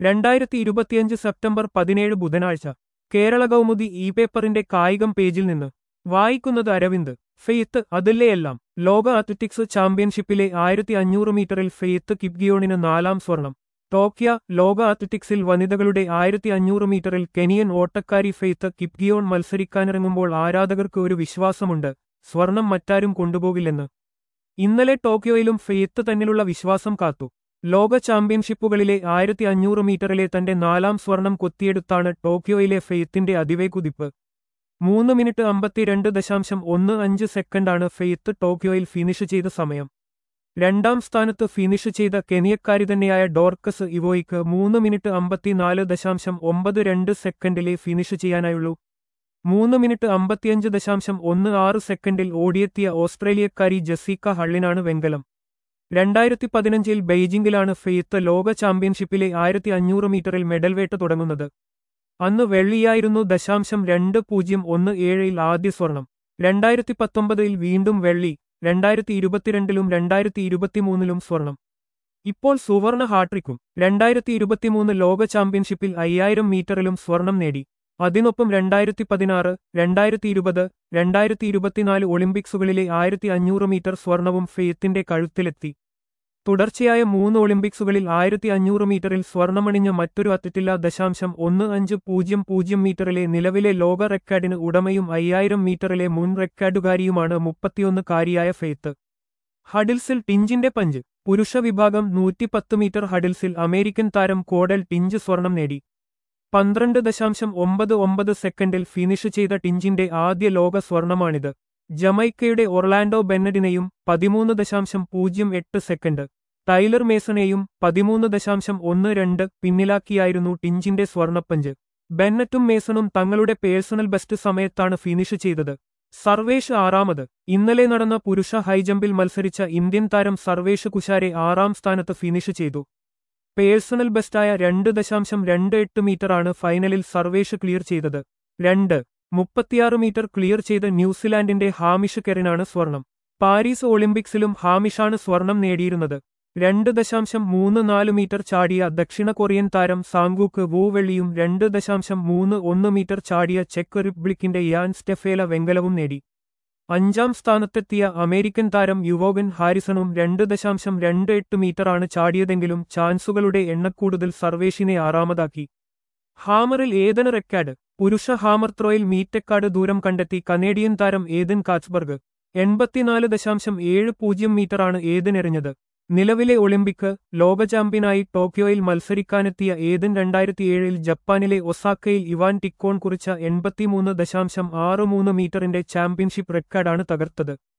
രണ്ടായിരത്തി ഇരുപത്തിയഞ്ച് സെപ്റ്റംബർ പതിനേഴ് ബുധനാഴ്ച കേരള കൗമുദി ഇ പേപ്പറിന്റെ കായികം പേജിൽ നിന്ന് വായിക്കുന്നത് അരവിന്ദ് ഫെയ്ത്ത് അതിലെയെല്ലാം ലോക അത്ലറ്റിക്സ് ചാമ്പ്യൻഷിപ്പിലെ ആയിരത്തി അഞ്ഞൂറ് മീറ്ററിൽ ഫെയ്ത്ത് കിപ്ഗിയോണിന് നാലാം സ്വർണം ടോക്കിയ ലോക അത്ലറ്റിക്സിൽ വനിതകളുടെ ആയിരത്തി അഞ്ഞൂറ് മീറ്ററിൽ കെനിയൻ ഓട്ടക്കാരി ഫെയ്ത്ത് കിപ്ഗിയോൺ മത്സരിക്കാനിറങ്ങുമ്പോൾ ആരാധകർക്ക് ഒരു വിശ്വാസമുണ്ട് സ്വർണം മറ്റാരും കൊണ്ടുപോകില്ലെന്ന് ഇന്നലെ ടോക്കിയോയിലും ഫെയ്ത്ത് തന്നിലുള്ള വിശ്വാസം കാത്തു ലോക ചാമ്പ്യൻഷിപ്പുകളിലെ ആയിരത്തി അഞ്ഞൂറ് മീറ്ററിലെ തന്റെ നാലാം സ്വർണം കൊത്തിയെടുത്താണ് ടോക്കിയോയിലെ ഫെയ്ത്തിന്റെ അതിവേകുതിപ്പ് മൂന്ന് മിനിറ്റ് അമ്പത്തിരണ്ട് ദശാംശം ഒന്ന് അഞ്ച് സെക്കൻഡാണ് ഫെയ്ത്ത് ടോക്കിയോയിൽ ഫിനിഷ് ചെയ്ത സമയം രണ്ടാം സ്ഥാനത്ത് ഫിനിഷ് ചെയ്ത കെനിയക്കാരി തന്നെയായ ഡോർക്കസ് ഇവോയ്ക്ക് മൂന്ന് മിനിറ്റ് അമ്പത്തിനാല് ദശാംശം ഒമ്പത് രണ്ട് സെക്കൻഡിലെ ഫിനിഷ് ചെയ്യാനായുള്ളൂ മൂന്ന് മിനിറ്റ് അമ്പത്തിയഞ്ച് ദശാംശം ഒന്ന് ആറ് സെക്കൻഡിൽ ഓടിയെത്തിയ ഓസ്ട്രേലിയക്കാരി ജസീക്ക ഹള്ളിനാണ് വെങ്കലം രണ്ടായിരത്തി പതിനഞ്ചിൽ ബെയ്ജിംഗിലാണ് ഫെയ്ത്ത് ലോക ചാമ്പ്യൻഷിപ്പിലെ ആയിരത്തി അഞ്ഞൂറ് മീറ്ററിൽ മെഡൽ വേട്ട തുടങ്ങുന്നത് അന്ന് വെള്ളിയായിരുന്നു ദശാംശം രണ്ട് പൂജ്യം ഒന്ന് ഏഴിൽ ആദ്യ സ്വർണം രണ്ടായിരത്തി പത്തൊമ്പതിൽ വീണ്ടും വെള്ളി രണ്ടായിരത്തി ഇരുപത്തിരണ്ടിലും രണ്ടായിരത്തി ഇരുപത്തിമൂന്നിലും സ്വർണം ഇപ്പോൾ സുവർണ ഹാട്രിക്കും രണ്ടായിരത്തി ഇരുപത്തിമൂന്ന് ലോക ചാമ്പ്യൻഷിപ്പിൽ അയ്യായിരം മീറ്ററിലും സ്വർണം നേടി അതിനൊപ്പം രണ്ടായിരത്തി പതിനാറ് രണ്ടായിരത്തി ഇരുപത് രണ്ടായിരത്തി ഇരുപത്തിനാല് ഒളിമ്പിക്സുകളിലെ ആയിരത്തി അഞ്ഞൂറ് മീറ്റർ സ്വർണവും ഫെയ്ത്തിന്റെ കഴുത്തിലെത്തി തുടർച്ചയായ മൂന്ന് ഒളിമ്പിക്സുകളിൽ ആയിരത്തി അഞ്ഞൂറ് മീറ്ററിൽ സ്വർണമണിഞ്ഞ മറ്റൊരു അത്ലറ്റില്ല ദശാംശം ഒന്ന് അഞ്ച് പൂജ്യം പൂജ്യം മീറ്ററിലെ നിലവിലെ ലോക റെക്കോർഡിന് ഉടമയും അയ്യായിരം മീറ്ററിലെ മുൻ റെക്കോർഡുകാരിയുമാണ് മുപ്പത്തിയൊന്ന് കാരിയായ ഫെയ്ത്ത് ഹഡിൽസിൽ ടിഞ്ചിന്റെ പഞ്ച് പുരുഷ വിഭാഗം നൂറ്റിപ്പത്ത് മീറ്റർ ഹഡിൽസിൽ അമേരിക്കൻ താരം കോഡൽ ടിഞ്ച് സ്വർണം നേടി പന്ത്രണ്ട് ദശാംശം ഒമ്പത് ഒമ്പത് സെക്കൻഡിൽ ഫിനിഷ് ചെയ്ത ടിഞ്ചിന്റെ ആദ്യ ലോക സ്വർണമാണിത് ജമൈക്കയുടെ ഒർലാൻഡോ ബെന്നഡിനെയും പതിമൂന്ന് ദശാംശം പൂജ്യം എട്ട് സെക്കൻഡ് ടൈലർ മേസണെയും പതിമൂന്ന് ദശാംശം ഒന്ന് രണ്ട് പിന്നിലാക്കിയായിരുന്നു ടിഞ്ചിന്റെ സ്വർണപ്പഞ്ച് ബെന്നറ്റും മേസണും തങ്ങളുടെ പേഴ്സണൽ ബെസ്റ്റ് സമയത്താണ് ഫിനിഷ് ചെയ്തത് സർവേഷ് ആറാമത് ഇന്നലെ നടന്ന പുരുഷ ഹൈജമ്പിൽ മത്സരിച്ച ഇന്ത്യൻ താരം സർവേഷ് കുശാരെ ആറാം സ്ഥാനത്ത് ഫിനിഷ് ചെയ്തു പേഴ്സണൽ ബെസ്റ്റായ രണ്ട് ദശാംശം രണ്ട് എട്ട് മീറ്ററാണ് ഫൈനലിൽ സർവേഷ് ക്ലിയർ ചെയ്തത് രണ്ട് മുപ്പത്തിയാറ് മീറ്റർ ക്ലിയർ ചെയ്ത ന്യൂസിലാൻഡിന്റെ ഹാമിഷ് കെറിനാണ് സ്വർണം പാരീസ് ഒളിമ്പിക്സിലും ഹാമിഷാണ് സ്വർണം നേടിയിരുന്നത് രണ്ട് ദശാംശം മൂന്ന് നാല് മീറ്റർ ചാടിയ ദക്ഷിണ കൊറിയൻ താരം സാങ്കൂക്ക് വൂ വെള്ളിയും രണ്ട് ദശാംശം മൂന്ന് ഒന്ന് മീറ്റർ ചാടിയ ചെക്ക് റിപ്പബ്ലിക്കിന്റെ യാൻ സ്റ്റെഫേല വെങ്കലവും നേടി അഞ്ചാം സ്ഥാനത്തെത്തിയ അമേരിക്കൻ താരം യുവോഗൻ ഹാരിസണും രണ്ട് ദശാംശം രണ്ട് എട്ട് മീറ്ററാണ് ചാടിയതെങ്കിലും ചാൻസുകളുടെ എണ്ണക്കൂടുതൽ സർവേഷിനെ ആറാമതാക്കി ഹാമറിൽ ഏതന് റെക്കാർഡ് പുരുഷ ഹാമർ ത്രോയിൽ മീറ്റക്കാട് ദൂരം കണ്ടെത്തി കനേഡിയൻ താരം ഏതൻ കാച്ച്ബർഗ് എൺപത്തിനാല് ദശാംശം ഏഴ് പൂജ്യം മീറ്ററാണ് ഏതനെറിഞ്ഞത് നിലവിലെ ഒളിമ്പിക് ലോക ചാമ്പ്യനായി ടോക്കിയോയിൽ മത്സരിക്കാനെത്തിയ ഏതൻ രണ്ടായിരത്തിയേഴിൽ ജപ്പാനിലെ ഒസാക്കയിൽ ഇവാൻ ടിക്കോൺ കുറിച്ച എൺപത്തിമൂന്ന് ദശാംശം ആറ് മൂന്ന് മീറ്ററിന്റെ ചാമ്പ്യൻഷിപ്പ് റെക്കോർഡാണ് തകർത്തത്